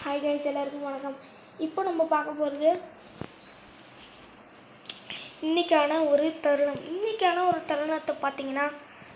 hi guys எல்லாருக்கும் வணக்கம் இப்போ நம்ம பார்க்க போகிறது இன்னைக்கான ஒரு தருணம் இன்னைக்கான ஒரு தருணத்தை பார்த்தீங்கன்னா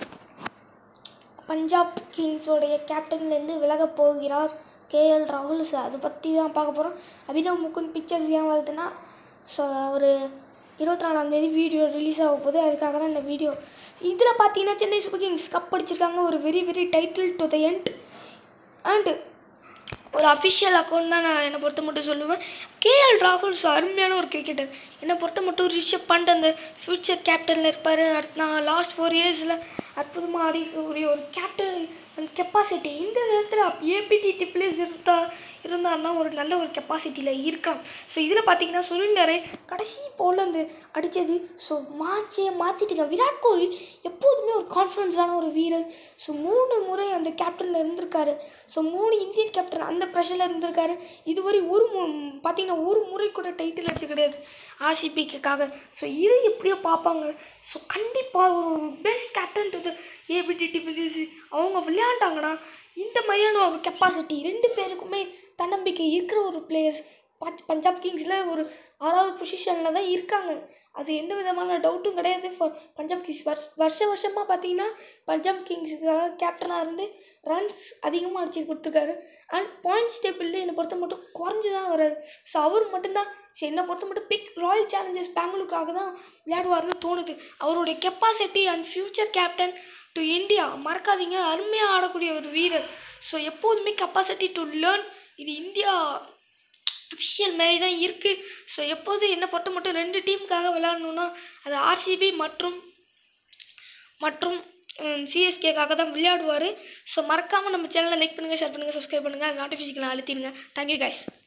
பஞ்சாப் கிங்ஸோடைய கேப்டன்லேருந்து விலகப் போகிறார் கேஎல் ராகுல் சார் அதை பற்றி தான் பார்க்க போகிறோம் அபினவ் முகுந்த் பிக்சர்ஸ் ஏன் வருதுன்னா ஸோ ஒரு இருபத்தி நாலாம் தேதி வீடியோ ரிலீஸ் ஆக போகுது அதுக்காக தான் இந்த வீடியோ இதில் பார்த்தீங்கன்னா சென்னை சூப்பர் கிங்ஸ் கப் அடிச்சிருக்காங்க ஒரு very very title to the end and ஒரு அஃபிஷியல் அக்கௌண்ட் தான் நான் என்னை பொறுத்த மட்டும் சொல்லுவேன் கேஎல் ராகுல் ஸோ அருமையான ஒரு கிரிக்கெட்டர் என்னை பொறுத்த மட்டும் ரிஷப் பண்ட் அந்த ஃப்யூச்சர் கேப்டனில் இருப்பார் அடுத்து நான் லாஸ்ட் ஃபோர் இயர்ஸில் அற்புதமாக ஆடிக்கூடிய ஒரு கேப்டன் அந்த கெப்பாசிட்டி இந்த நேரத்தில் ஏபிடி டிப்ளேஸ் இருந்தா இருந்தாருன்னா ஒரு நல்ல ஒரு கெப்பாசிட்டியில் இருக்கலாம் ஸோ இதில் பார்த்தீங்கன்னா சுனில் நரேன் கடைசி பவுலில் அந்த அடித்தது ஸோ மாச்சே மாற்றிட்டுங்க விராட் கோலி எப்போதுமே ஒரு கான்ஃபிடன்ஸான ஒரு வீரர் ஸோ மூணு முறை அந்த கேப்டனில் இருந்திருக்காரு ஸோ மூணு இந்தியன் கேப்டன் அந்த ப்ரெஷரில் இருந்திருக்காரு இதுவரை ஒரு மு பார்த்தீங்கன்னா ஒரு முறை கூட டைட்டில் அடிச்சு கிடையாது ஆர்சிபிக்காக ஸோ இதை எப்படியோ பார்ப்பாங்க ஸோ கண்டிப்பாக ஒரு best captain to the ABD டிபிலிசி அவங்க விளையாண்டாங்கன்னா இந்த மாதிரியான ஒரு கெப்பாசிட்டி ரெண்டு பேருக்குமே தன்னம்பிக்கை இருக்கிற ஒரு பிளேயர்ஸ் பஞ்சாப் கிங்ஸில் ஒரு ஆறாவது பொசிஷனில் தான் இருக்காங்க அது எந்த விதமான டவுட்டும் கிடையாது ஃபார் பஞ்சாப் கிங்ஸ் வருஷ வருஷ வருஷமாக பார்த்தீங்கன்னா பஞ்சாப் கிங்ஸுக்காக கேப்டனாக இருந்து ரன்ஸ் அதிகமாக அடிச்சு கொடுத்துருக்காரு அண்ட் பாயிண்ட்ஸ் டேபிளில் என்னை பொறுத்த மட்டும் குறைஞ்சி தான் வர்றாரு ஸோ அவர் மட்டும்தான் சரி என்னை பொறுத்த மட்டும் பிக் ராயல் சேலஞ்சர்ஸ் பெங்களூருக்காக தான் விளையாடுவார்னு தோணுது அவருடைய capacity and future captain to India மறக்காதீங்க அருமையாக ஆடக்கூடிய ஒரு வீரர் ஸோ எப்போதுமே கெப்பாசிட்டி டு லேர்ன் இது இந்தியா அஃபிஷியல் மாரி தான் இருக்குது ஸோ எப்போதும் என்னை பொறுத்த மட்டும் ரெண்டு டீமுக்காக விளையாடணுன்னா அது ஆர்சிபி மற்றும் மற்றும் சிஎஸ்கேக்காக தான் விளையாடுவார் ஸோ மறக்காமல் நம்ம சேனலை லைக் பண்ணுங்கள் ஷேர் பண்ணுங்கள் சப்ஸ்கிரைப் பண்ணுங்கள் நோட்டிஃபிகேஷன் அழுத்திடுங்க தேங்க்யூ கைஸ்